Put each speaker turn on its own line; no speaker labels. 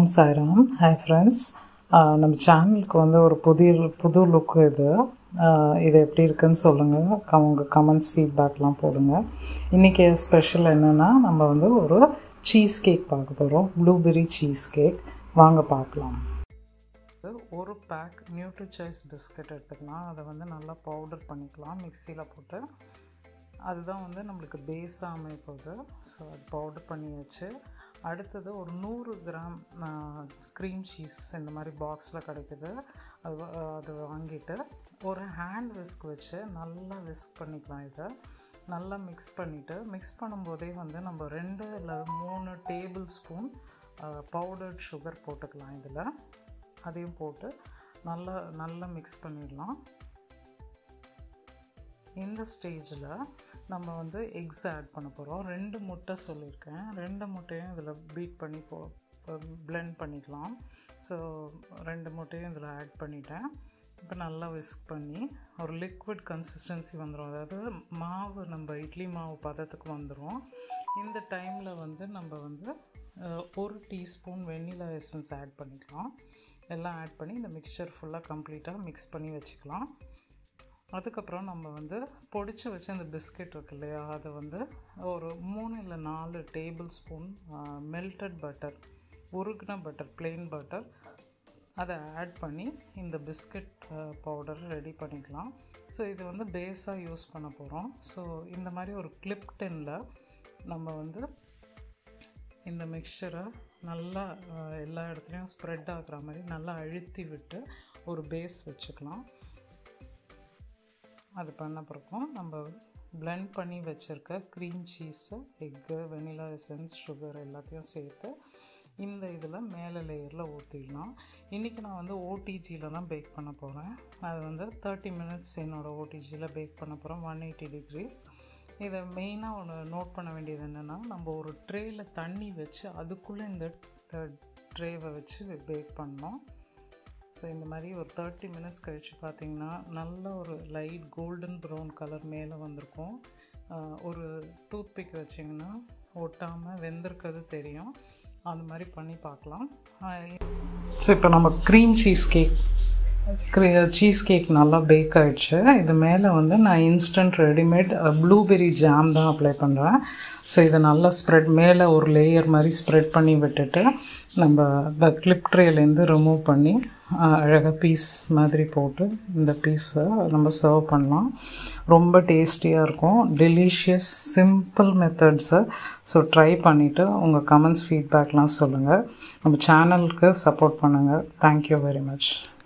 Sairam hi friends நம்ம சேனலுக்கு வந்து ஒரு புதிய புது லுக் இது ஆஹ் இது எப்படி இருக்குன்னு சொல்லுங்கள் உங்கள் கமெண்ட்ஸ் ஃபீட்பேக்லாம் போடுங்க இன்றைக்கி ஸ்பெஷல் என்னென்னா நம்ம வந்து ஒரு சீஸ் கேக் பார்க்க போகிறோம் ப்ளூபெர்ரி சீஸ் கேக் வாங்க பார்க்கலாம் ஒரு பேக் நியூட்ரி சாய்ஸ் பிஸ்கட் எடுத்துக்கலாம் அதை வந்து நல்லா பவுடர் பண்ணிக்கலாம் மிக்சியில் போட்டு அதுதான் வந்து நம்மளுக்கு பேஸாக அமைய போகுது ஸோ அது பவுடர் பண்ணியாச்சு அடுத்தது ஒரு நூறு கிராம் க்ரீம் சீஸ் இந்த மாதிரி பாக்ஸில் கிடைக்குது அது வா- அது வாங்கிட்டு ஒரு ஹேண்ட் விஸ்க் வச்சு நல்லா விஸ்க் பண்ணிக்கலாம் இதை நல்லா மிக்ஸ் பண்ணிவிட்டு மிக்ஸ் பண்ணும்போதே வந்து நம்ம ரெண்டு இல்லை மூணு டேபிள் ஸ்பூன் பவுடர்ட் சுகர் போட்டுக்கலாம் இதில் அதையும் போட்டு நல்லா நல்லா மிக்ஸ் பண்ணிடலாம் இந்த ஸ்டேஜில் நம்ம வந்து எக்ஸ் ஆட் பண்ண போகிறோம் ரெண்டு முட்டை சொல்லியிருக்கேன் ரெண்டு முட்டையும் இதில் பீட் பண்ணி போ blend பண்ணிக்கலாம் ஸோ ரெண்டு முட்டையும் இதில் ஆட் பண்ணிட்டேன் இப்போ நல்லா விஸ்க் பண்ணி ஒரு லிக்விட் கன்சிஸ்டன்சி வந்துடும் அதாவது மாவு நம்ம இட்லி மாவு பதத்துக்கு வந்துடும் இந்த டைமில் வந்து நம்ம வந்து அஹ், ஒரு டீஸ்பூன் வெண்ணிலா எசன்ஸ் ஆட் பண்ணிக்கலாம் எல்லாம் ஆட் பண்ணி இந்த மிக்சர் ஃபுல்லாக கம்ப்ளீட்டாக மிக்ஸ் பண்ணி வச்சுக்கலாம் அதுக்கப்புறம் நம்ம வந்து பொடிச்சு வச்ச அந்த பிஸ்கெட் இருக்கு இல்லையா அதை வந்து ஒரு மூணு இல்லை நாலு டேபிள் ஸ்பூன் மெல்டட் பட்டர் உருகுன பட்டர் plain பட்டர் அதை ஆட் பண்ணி இந்த பிஸ்கட் பவுடர் ரெடி பண்ணிக்கலாம் ஸோ இது வந்து பேஸாக யூஸ் பண்ண போகிறோம் ஸோ இந்த மாதிரி ஒரு கிளிப் டென்னில் நம்ம வந்து இந்த மிக்சரை நல்லா அஹ், எல்லா இடத்துலையும் ஸ்ப்ரெட் ஆகுற மாதிரி நல்லா அழுத்தி விட்டு ஒரு பேஸ் வச்சுக்கலாம் அது பண்ண பிறகும் நம்ம blend பண்ணி வச்சுருக்க க்ரீம் சீஸு எக்கு வெனிலா எசன்ஸ் சுகர் எல்லாத்தையும் சேர்த்து இந்த இதில் மேலே லேயரில் ஊற்றிடலாம் இன்றைக்கி நான் வந்து ஓடிஜியில் தான் பேக் பண்ண போகிறேன் அது வந்து தேர்ட்டி மினிட்ஸ் என்னோடய ஓடிஜியில் பேக் பண்ண போகிறோம் ஒன் எயிட்டி டிகிரிஸ் இதை மெயினாக ஒன்று நோட் பண்ண வேண்டியது என்னென்னா நம்ம ஒரு ட்ரேயில் தண்ணி வச்சு அதுக்குள்ளே இந்த ட்ரேவை வச்சு பேக் பண்ணோம் ஸோ இந்த மாதிரி ஒரு தேர்ட்டி மினிட்ஸ் கழித்து பார்த்தீங்கன்னா நல்ல ஒரு லைட் கோல்டன் ப்ரௌன் கலர் மேலே வந்திருக்கும் ஆஹ் ஒரு டூத் பிக் வச்சிங்கன்னா ஒட்டாமல் வெந்திருக்கிறது தெரியும் அந்த மாதிரி பண்ணி பார்க்கலாம் ஸோ இப்போ நம்ம cream cheese cake cheese cake நல்லா பேக் ஆயிடுச்சு இது மேலே வந்து நான் இன்ஸ்டன்ட் ரெடிமேட் ப்ளூபெர்ரி ஜாம் தான் அப்ளை பண்ணுறேன் ஸோ இதை நல்லா ஸ்ப்ரெட் மேலே ஒரு லேயர் மாதிரி ஸ்ப்ரெட் பண்ணி விட்டுட்டு நம்ம இந்த கிளிப் ட்ரேலேருந்து ரிமூவ் பண்ணி அழகாக பீஸ் மாதிரி போட்டு இந்த பீஸை நம்ம சர்வ் பண்ணலாம் ரொம்ப டேஸ்டியாக இருக்கும் டெலிஷியஸ் சிம்பிள் மெத்தட்ஸை ஸோ ட்ரை பண்ணிவிட்டு உங்கள் கமெண்ட்ஸ் ஃபீட்பேக்லாம் சொல்லுங்கள் நம்ம சேனலுக்கு சப்போர்ட் பண்ணுங்கள் தேங்க்யூ வெரி மச்